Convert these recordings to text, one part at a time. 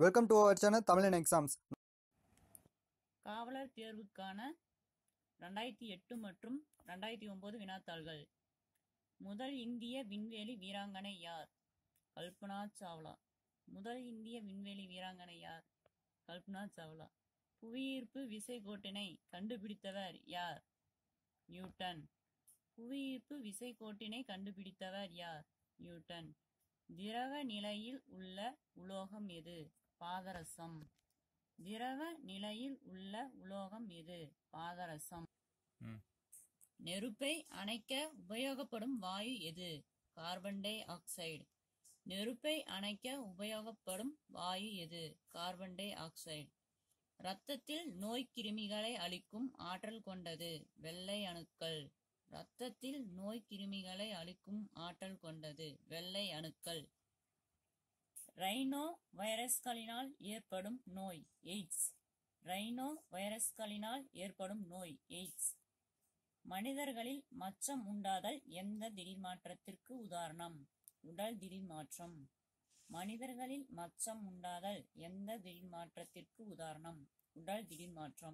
welcome to our channel Tamilan exams காவலர் தேர்வுக்கான ரெண்டாயிரத்தி எட்டு மற்றும் ரெண்டாயிரத்தி ஒன்பது வினாத்தாள்கள் முதல் இந்திய விண்வெளி வீராங்கனை யார் கல்பனா சாவ்லா முதல் இந்திய விண்வெளி வீராங்கனை யார் கல்பனா சாவ்லா புவியீர்ப்பு விசைக்கோட்டினை கண்டுபிடித்தவர் யார் நியூட்டன் புவியீர்ப்பு விசைக்கோட்டினை கண்டுபிடித்தவர் யார் நியூட்டன் திரவ நிலையில் உள்ள உலோகம் எது பாதரசம் திரவ நிலையில் உள்ள உலோகம் எது பாதரசம் நெருப்பை அணைக்க உபயோகப்படும் வாயு எது கார்பன் டை ஆக்சைடு நெருப்பை அணைக்க உபயோகப்படும் வாயு எது கார்பன் டை ஆக்சைடு இரத்தத்தில் நோய் கிருமிகளை அழிக்கும் ஆற்றல் கொண்டது வெள்ளை அணுக்கள் இரத்தத்தில் நோய் கிருமிகளை அழிக்கும் ஆற்றல் கொண்டது வெள்ளை அணுக்கள் ரைனோ வைரஸ்களினால் ஏற்படும் நோய் எய்ட்ஸ் ரைனோ வைரஸ்களினால் ஏற்படும் நோய் எய்ட்ஸ் மனிதர்களில் மச்சம் உண்டாதல் எந்த திடீர் மாற்றத்திற்கு உதாரணம் உடல் திடீர் மாற்றம் மனிதர்களில் மச்சம் உண்டாதல் எந்த திடீர் மாற்றத்திற்கு உதாரணம் உடல் திடீர் மாற்றம்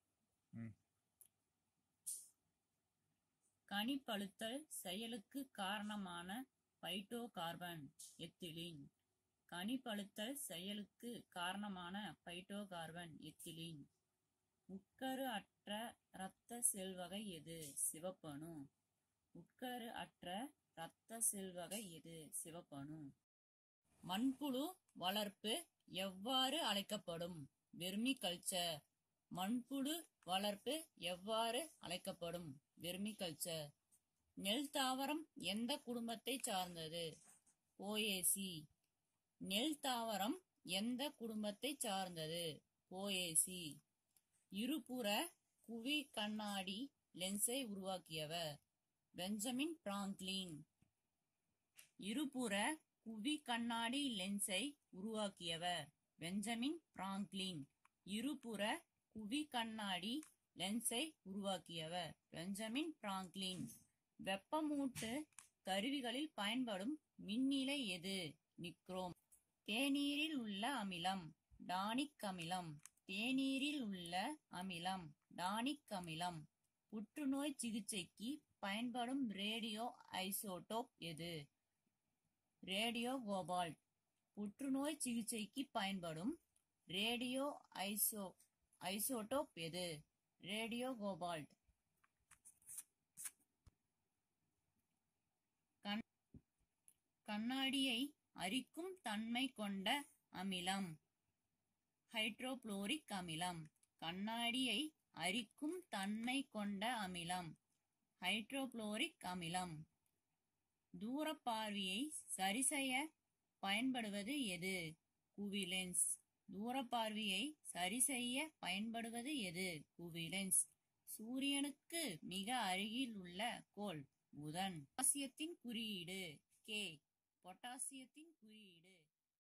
கனிப்பழுத்தல் செயலுக்கு காரணமான பைட்டோ கார்பன் எத்திலீன் கனிப்பழுத்தல் செயலுக்கு காரணமான பைட்டோ கார்பன் எத்திலீன் உட்கரு அற்ற இரத்த செல்வகை எது சிவப்பணு உட்கரு அற்ற இரத்த செல்வகை எது சிவப்பணு மண்புழு வளர்ப்பு எவ்வாறு அழைக்கப்படும் வெர்மி கல்ச்சர் மண்புழு வளர்ப்பு எவ்வாறு அழைக்கப்படும் வெர்மி கல்ச்சர் நெல் தாவரம் எந்த குடும்பத்தை சார்ந்தது போஏசி நெல் தாவரம் எந்த குடும்பத்தை சார்ந்தது போஏசி இருபுற குவி கண்ணாடி லென்ஸை உருவாக்கியவர் பெஞ்சமின் பிராங்க்லின் இருபுற குவி கண்ணாடி லென்ஸை உருவாக்கியவர் பெஞ்சமின் பிராங்க்லின் இருபுற குவி கண்ணாடி லென்ஸை உருவாக்கியவர் பெஞ்சமின் பிராங்க்லின் வெப்பமூட்டு கருவிகளில் பயன்படும் மின்னிலை எது நிக்ரோம் தேநீரில் உள்ள அமிலம் டானிக் அமிலம் தேநீரில் உள்ள அமிலம் டானிக் அமிலம் புற்றுநோய் சிகிச்சைக்கு பயன்படும் ரேடியோ ஐசோடோப் எது ரேடியோ கோபால்ட் புற்றுநோய் சிகிச்சைக்கு பயன்படும் ரேடியோ ஐசோ ஐசோடோப் எது ரேடியோ கோபால்ட் கண் கண்ணாடியை அரிக்கும் தன்மை கொண்ட அமிலம் ஹைட்ரோபுளோரிக் அமிலம் கண்ணாடியை அரிக்கும் தன்மை கொண்ட அமிலம் ஹைட்ரோபுளோரிக் அமிலம் தூரப்பார்வையை சரிசெய்ய பயன்படுவது எது குவிலென்ஸ் தூரப்பார்வையை சரிசெய்ய பயன்படுவது எது குவிலென்ஸ் சூரியனுக்கு மிக அருகில் உள்ள கோள் புதன் பொட்டாசியத்தின் குறியீடு கே பொட்டாசியத்தின் குறியீடு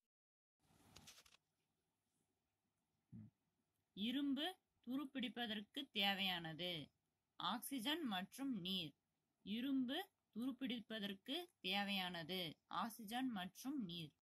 இரும்பு துருப்பிடிப்பதற்கு தேவையானது ஆக்சிஜன் மற்றும் நீர் இரும்பு துருப்பிடிப்பதற்கு தேவையானது ஆக்சிஜன் மற்றும் நீர்